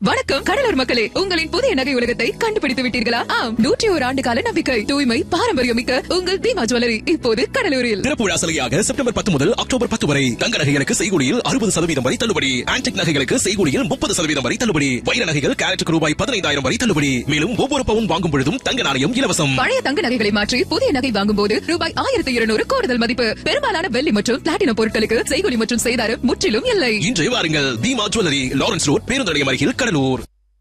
வணக்கம் கடலூர் மக்களே உங்களின் புதிய நகை உலகத்தை கண்டுபிடித்து விட்டீர்களா ஆம் நூற்றி ஒரு ஆண்டு கால நம்பிக்கை தூய்மை பாரம்பரியம் மிக்க உங்கள் தீமா ஜுவல்லரி இப்போது கடலூரில் திறப்பு விழா சலுகையாக செப்டம்பர் பத்து முதல் அக்டோபர் பத்து வரை தங்க நகைகளுக்கு செய்கூலியில் அறுபது சதவீதம் வரை தள்ளுபடி ஆன்டிக் நகைகளுக்கு செய்கூலியில் முப்பது சதவீதம் வரை தள்ளுபடி வைர நகைகள் கேரட்டுக்கு ரூபாய் பதினைந்தாயிரம் வரை தள்ளுபடி மேலும் ஒவ்வொரு பவுன் வாங்கும் பொழுதும் தங்க நாணயம் இலவசம் பழைய தங்க நகைகளை மாற்றி புதிய நகை வாங்கும் போது ரூபாய் ஆயிரத்தி இருநூறு கூடுதல் மதிப்பு பெரும்பாலான வெள்ளி மற்றும் பிளாட்டினம் பொருட்களுக்கு செய்கூலி மற்றும் செய்தாரம் முற்றிலும் இல்லை இன்றே வாருங்கள் தீமா ஜுவல்லரி லாரன்ஸ் ரோட் பேருந்து நிலையம் அருகில் Cuddalore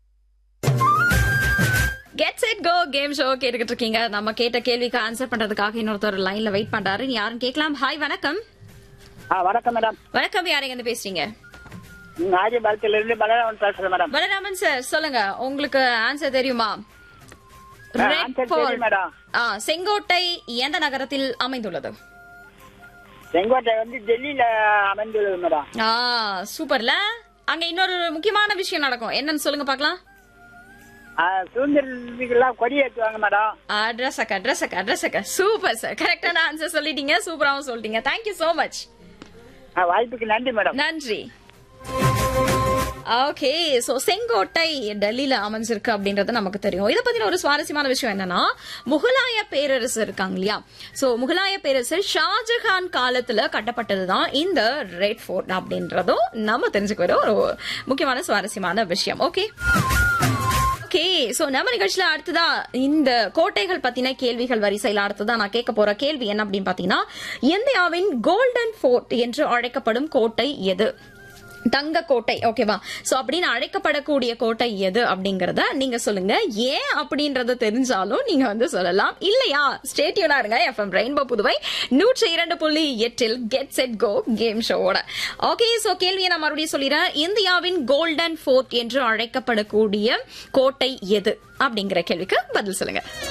get set go game show கேட்டுக்கிட்டு இருக்கீங்க நம்ம கேட்ட கேள்விக்கு ஆன்சர் பண்றதுக்காக இன்னொருத்தர் லைன்ல வெயிட் பண்றாரு நீ யாரும் கேட்கலாம் ஹாய் வணக்கம் ஆ வணக்கம் மேடம் வணக்கம் யாருங்க இருந்து பேசுறீங்க ம், ஆதிபாளையத்துல இருந்து பலராமன் பேசுறேன் மேடம் பலராமன் சார் சொல்லுங்க உங்களுக்கு ஆன்சர் தெரியுமா ஆ, Red answer Fort. தெரியும் மேடம். ஆ, செங்கோட்டை எந்த நகரத்தில் அமைந்துள்ளது செங்கோட்டை வந்து டெல்லியில அமைந்துள்ளது மேடம் ஆ சூப்பர்ல அங்க இன்னொரு முக்கியமான விஷயம் நடக்கும் என்னன்னு சொல்லுங்க பார்க்கலாம் ஆ, சுதந்திரத்துக்கெல்லாம் கொடி ஏற்றுவாங்க மேடம் அட்ரஸ் அக்கா அட்ரஸ் அக்கா அட்ரஸ் அக்கா சூப்பர் சார் கரெக்டான ஆன்சர் சொல்லிட்டீங்க சூப்பராகவும் சொல்லிட்டீங்க தேங்க்யூ சோ மச் ஆ, வாய்ப்புக்கு நன்றி மேடம் நன்றி ஓகே சோ செங்கோட்டை டெல்லியில அமைஞ்சிருக்கு அப்படின்றது நமக்கு தெரியும் இதை பத்தின ஒரு சுவாரஸ்யமான விஷயம் என்னன்னா முகலாய பேரரசு இருக்காங்க இல்லையா சோ முகலாய பேரரசர் ஷாஜஹான் காலத்துல கட்டப்பட்டதுதான் இந்த ரெட் ஃபோர்ட் அப்படின்றதும் நம்ம தெரிஞ்சுக்க வேண்டிய ஒரு முக்கியமான சுவாரஸ்யமான விஷயம் ஓகே ஓகே சோ நம்ம நிகழ்ச்சியில அடுத்ததா இந்த கோட்டைகள் பத்தின கேள்விகள் வரிசையில அடுத்ததா நான் கேட்க போற கேள்வி என்ன அப்படின்னு பாத்தீங்கன்னா இந்தியாவின் கோல்டன் ஃபோர்ட் என்று அழைக்கப்படும் கோட்டை எது தங்க கோட்டை ஓகேவா சோ அப்படின்னு அழைக்கப்படக்கூடிய கோட்டை எது அப்படிங்கறத நீங்க சொல்லுங்க ஏன் அப்படின்றத தெரிஞ்சாலும் நீங்க வந்து சொல்லலாம் இல்லையா ஸ்டேட்யூனா இருங்க எஃப்எம் ரெயின்போ புதுவை நூற்றி இரண்டு புள்ளி எட்டில் கெட் செட் கோ கேம் ஷோவோட ஓகே சோ கேள்வியை நான் மறுபடியும் சொல்லிடுறேன் இந்தியாவின் கோல்டன் ஃபோர்ட் என்று அழைக்கப்படக்கூடிய கோட்டை எது அப்படிங்கிற கேள்விக்கு பதில் சொல்லுங்க